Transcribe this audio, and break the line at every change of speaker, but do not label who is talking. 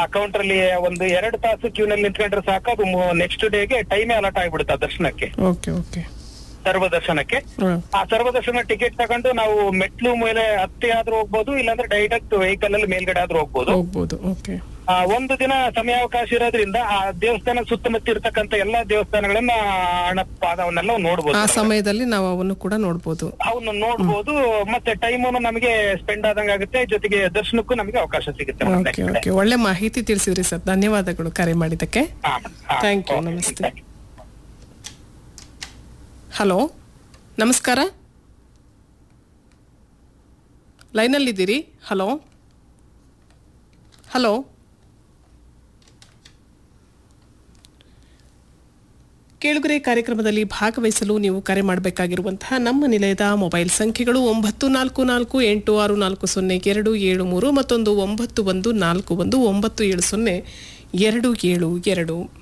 ಆ ಕೌಂಟರ್ ಅಲ್ಲಿ ಒಂದು ಎರಡು ತಾಸು ಕ್ಯೂ ನಲ್ಲಿ ನಿಂತ್ಕೊಂಡ್ರೆ ಸಾಕು ಅದು ನೆಕ್ಸ್ಟ್ ಡೇಗೆ ಟೈಮೇ ಅಲಾಟ್ ಆಗ್ಬಿಡುತ್ತೆ ಆ ದರ್ಶನಕ್ಕೆ
ಓಕೆ ಓಕೆ
ಸರ್ವ ದರ್ಶನಕ್ಕೆ
ಹಾಂ
ಆ ಸರ್ವದರ್ಶನ ಟಿಕೆಟ್ ತಗೊಂಡು ನಾವು ಮೆಟ್ಲು ಮೇಲೆ ಹತ್ತಿ ಆದ್ರೂ ಹೋಗ್ಬೋದು ಇಲ್ಲಾಂದ್ರೆ ಡೈರೆಕ್ಟ್ ವೆಹಿಕಲ್ ಅಲ್ಲಿ ಮೇಲ್ಗಡೆ ಆದ್ರೂ ಹೋಗ್ಬೋದು
ಹೋಗ್ಬೋದು ಓಕೆ
ಆ, ಒಂದು ದಿನ ಸಮಯಾವಕಾಶ ಇರೋದ್ರಿಂದ ಆ ದೇವಸ್ಥಾನ ಸುತ್ತಮುತ್ತ ಇರ್ತಕ್ಕಂಥ ಎಲ್ಲಾ ದೇವಸ್ಥಾನಗಳನ್ನ ಹಣಪ್ಪ ಅವನ್ನೆಲ್ಲ ನೋಡ್ಬೋದು
ಆ ಸಮಯದಲ್ಲಿ ನಾವು ಅವನ್ನು ಕೂಡ ನೋಡ್ಬೋದು
ಅವನ್ನ ನೋಡ್ಬೋದು ಮತ್ತೆ ಟೈಮ್ ನಮಗೆ ಸ್ಪೆಂಡ್ ಆದಂಗ ಆಗುತ್ತೆ ಜೊತೆಗೆ ದರ್ಶನಕ್ಕೂ ನಮಗೆ ಅವಕಾಶ ಸಿಗುತ್ತೆ ಮತ್ತೆ.
ಓಕೆ ಓಕೆ ಒಳ್ಳೆ ಮಾಹಿತಿ ತಿಳಿಸಿದ್ರಿ ಸರ್ ಧನ್ಯವಾದಗಳು ಕರೆ ಮಾಡಿದ್ದಕ್ಕೆ
ಹಾ, ಹಾ,
Thank you,
ಓಕೆ,
ನಮಸ್ತೆ.
thank you.
ಹಲೋ ನಮಸ್ಕಾರ ಲೈನಲ್ಲಿದ್ದೀರಿ ಹಲೋ ಹಲೋ ಕೇಳುಗರೆ ಕಾರ್ಯಕ್ರಮದಲ್ಲಿ ಭಾಗವಹಿಸಲು ನೀವು ಕರೆ ಮಾಡಬೇಕಾಗಿರುವಂತಹ ನಮ್ಮ ನಿಲಯದ ಮೊಬೈಲ್ ಸಂಖ್ಯೆಗಳು ಒಂಬತ್ತು ನಾಲ್ಕು ನಾಲ್ಕು ಎಂಟು ಆರು ನಾಲ್ಕು ಸೊನ್ನೆ ಎರಡು ಏಳು ಮೂರು ಮತ್ತೊಂದು ಒಂಬತ್ತು ಒಂದು ನಾಲ್ಕು ಒಂದು ಒಂಬತ್ತು ಏಳು ಸೊನ್ನೆ ಎರಡು ಏಳು ಎರಡು